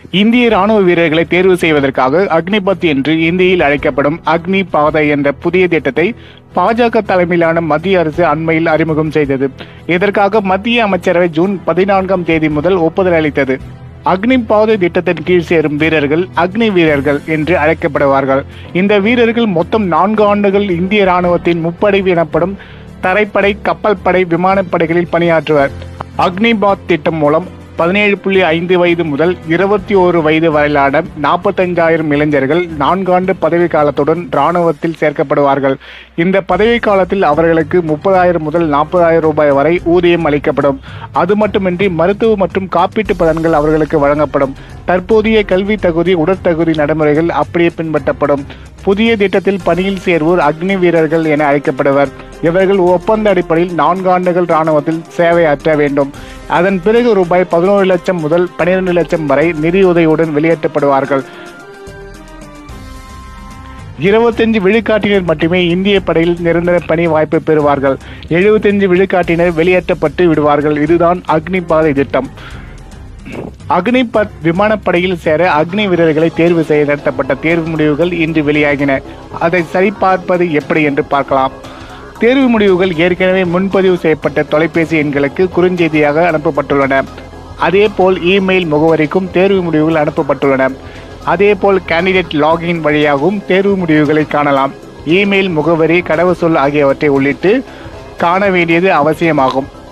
இந்திய ராணுவ வீரர்களை தேர்வு செய்வதற்காக அக்னிபத் என்று இந்தியில் அழைக்கப்படும் அக்னி பாதை என்ற புதிய திட்டத்தை பாஜக தலைமையிலான மத்திய அரசு அண்மையில் அறிமுகம் செய்தது இதற்காக மத்திய அமைச்சரவை ஜூன் பதினான்காம் தேதி முதல் ஒப்புதல் அளித்தது அக்னி பாதை திட்டத்தின் கீழ் சேரும் வீரர்கள் அக்னி வீரர்கள் என்று அழைக்கப்படுவார்கள் இந்த வீரர்கள் மொத்தம் நான்கு ஆண்டுகள் இந்திய ராணுவத்தின் முப்படை எனப்படும் தரைப்படை கப்பல் படை விமானப்படைகளில் பணியாற்றுவர் அக்னிபாத் திட்டம் மூலம் பதினேழு புள்ளி ஐந்து வயது முதல் இருபத்தி ஓரு வயது வரையிலான நாற்பத்தஞ்சாயிரம் இளைஞர்கள் நான்காண்டு பதவி காலத்துடன் இராணுவத்தில் சேர்க்கப்படுவார்கள் இந்த பதவி காலத்தில் அவர்களுக்கு முப்பதாயிரம் முதல் நாற்பதாயிரம் ரூபாய் வரை ஊதியம் அளிக்கப்படும் அது மட்டுமின்றி மருத்துவ மற்றும் காப்பீட்டு பலன்கள் அவர்களுக்கு வழங்கப்படும் தற்போதைய கல்வி தகுதி உடற்தகுதி நடைமுறைகள் அப்படியே பின்பற்றப்படும் புதிய திட்டத்தில் பணியில் சேர்வோர் அக்னி வீரர்கள் என அழைக்கப்படுவர் இவர்கள் ஒப்பந்த அடிப்படையில் நான்கு ஆண்டுகள் ராணுவத்தில் சேவையாற்ற வேண்டும் அதன் பிறகு ரூபாய் பதினோரு லட்சம் முதல் பனிரெண்டு லட்சம் வரை நிதியுதவியுடன் வெளியேற்றப்படுவார்கள் இருபத்தஞ்சு விழுக்காட்டினர் மட்டுமே இந்திய படையில் நிரந்தர பணி வாய்ப்பு பெறுவார்கள் எழுபத்தஞ்சு விழுக்காட்டினர் வெளியேற்றப்பட்டு விடுவார்கள் இதுதான் அக்னி பாதை திட்டம் அக்னிபத் விமானப்படையில் சேர அக்னி வீரர்களை தேர்வு செய்ய நடத்தப்பட்ட தேர்வு முடிவுகள் இன்று வெளியாகின அதை சரிபார்ப்பது எப்படி என்று பார்க்கலாம் தேர்வு முடிவுகள் ஏற்கனவே முன்பதிவு செய்யப்பட்ட தொலைபேசி எண்களுக்கு குறுஞ்செய்தியாக அனுப்பப்பட்டுள்ளன அதேபோல் இமெயில் முகவரிக்கும் தேர்வு முடிவுகள் அனுப்பப்பட்டுள்ளன அதேபோல் கேண்டிடேட் லாகின் வழியாகவும் தேர்வு முடிவுகளை காணலாம் இமெயில் முகவரி கடவுச்சொல் ஆகியவற்றை உள்ளிட்டு காண வேண்டியது அவசியமாகும்